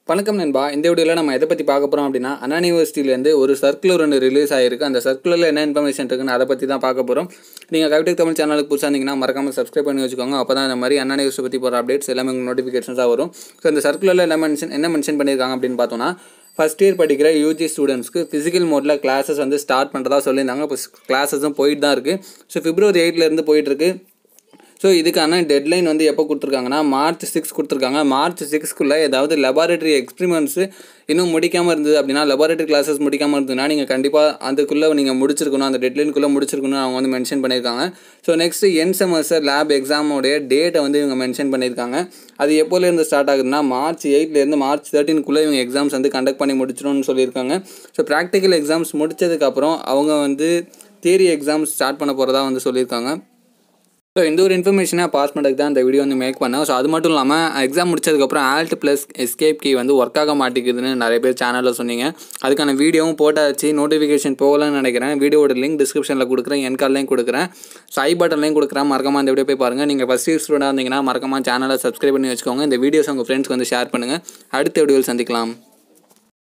வணக்கம் நண்பா இந்த வீடியோவில் நம்ம எதை பற்றி பார்க்க போகிறோம் அப்படின்னா அண்ணா யூனிவர்சிட்டியிலேருந்து ஒரு சர்க்குலர் ஒன்று ரிலீஸ் ஆகிருக்கு அந்த சர்க்குலரில் என்ன இன்ஃபர்மேஷன் இருக்குன்னு அதை பற்றி தான் பார்க்க போகிறோம் நீங்கள் கவிடெக் தமிழ் சேனலுக்கு புதுசாக இருந்தீங்கன்னா மறக்காமல் சப்ஸ்கிரைப் பண்ணி வச்சுக்கோங்க அப்போ தான் இந்த மாதிரி அண்ணா யூனிவர்சிட்டி பற்றி போகிற அப்டேட்ஸ் எல்லாமே உங்களுக்கு நோட்டிஃபிகேஷன்ஸாக வரும் ஸோ இந்த சர்க்குலரில் என்ன மென்ஷன் என்ன மென்ஷன் பண்ணியிருக்காங்க அப்படின்னு பார்த்தோன்னா ஃபஸ்ட் இயர் படிக்கிற யூஜி ஸ்டூடெண்ட்ஸ்க்கு ஃபிசிக்கல் மோடில் கிளாஸஸ் வந்து ஸ்டார்ட் பண்ணுறதா சொல்லியிருந்தாங்க இப்போ கிளாஸஸும் போயிட்டு தான் இருக்குது ஸோ பிப்ரவரி எயிட்லேருந்து போயிட்டுருக்கு ஸோ இதுக்கான டெட்லைன் வந்து எப்போ கொடுத்துருக்காங்கன்னா மார்ச் சிக்ஸ் கொடுத்துருக்காங்க மார்ச் சிக்ஸ்க்குள்ளே ஏதாவது லெபார்ட்டரி எக்ஸ்பிரிமெண்ட்ஸு இன்னும் முடிக்காமல் இருந்தது அப்படின்னா லெபார்ட்டரி கிளாஸஸ் முடிக்காமல் இருந்ததுன்னா நீங்கள் கண்டிப்பாக அதுக்குள்ளே நீங்கள் முடிச்சிருக்கணும் அந்த டெட்லைனுக்குள்ளே முடிச்சிருக்கணும் அவங்க வந்து மென்ஷன் பண்ணியிருக்காங்க ஸோ நெக்ஸ்ட்டு என் செமஸ்டர் லேப் எக்ஸாமோடைய டேட்டை வந்து இவங்க மென்ஷன் பண்ணியிருக்காங்க அது எப்போலேருந்து ஸ்டார்ட் ஆகுதுன்னா மார்ச் எயிட்லேருந்து மார்ச் தேர்ட்டின்குள்ளே இவங்க எக்ஸாம்ஸ் வந்து கண்டக்ட் பண்ணி முடிச்சிடணும்னு சொல்லியிருக்காங்க ஸோ ப்ராக்டிக்கல் எக்ஸாம்ஸ் முடிச்சதுக்கப்புறம் அவங்க வந்து தியரி எக்ஸாம்ஸ் ஸ்டார்ட் பண்ண போகிறதா வந்து சொல்லியிருக்காங்க ஸோ இந்த ஒரு இன்ஃபர்மேஷனை பாஸ் பண்ணுறதுக்கு தான் இந்த வீடியோ வந்து மேக் பண்ணேன் ஸோ அது மட்டும் இல்லாமல் எக்ஸாம் முடிச்சதுக்கப்புறம் ஆல்ட் ப்ளஸ் எஸ்கேப் கீ வந்து ஒர்க் ஆக மாட்டேங்குதுன்னு நிறைய பேர் சேனலில் சொன்னீங்க அதுக்கான வீடியோவும் போட்டாச்சு நோட்டிஃபிகேஷன் போகலன்னு நினைக்கிறேன் வீடியோட லிங்க் டிஸ்கிரிப்ஷனில் கொடுக்குறேன் என் கார்ட்லையும் கொடுக்குறேன் ஸோ ஐ பட்டன்லையும் கொடுக்குறேன் மறக்காம அந்த வீடியோ போய் பாருங்கள் நீங்கள் ஃபஸ்ட் இயர் ஸ்டூடெண்டாக இருந்தீங்கன்னா மறக்காம சேனலை சப்ஸ்கிரைப் பண்ணி வச்சுக்கோங்க இந்த வீடியோஸ் உங்கள் ஃப்ரெண்ட்ஸ்க்கு வந்து ஷேர் பண்ணுங்கள் அடுத்த வீடியோவில் சந்திக்கலாம்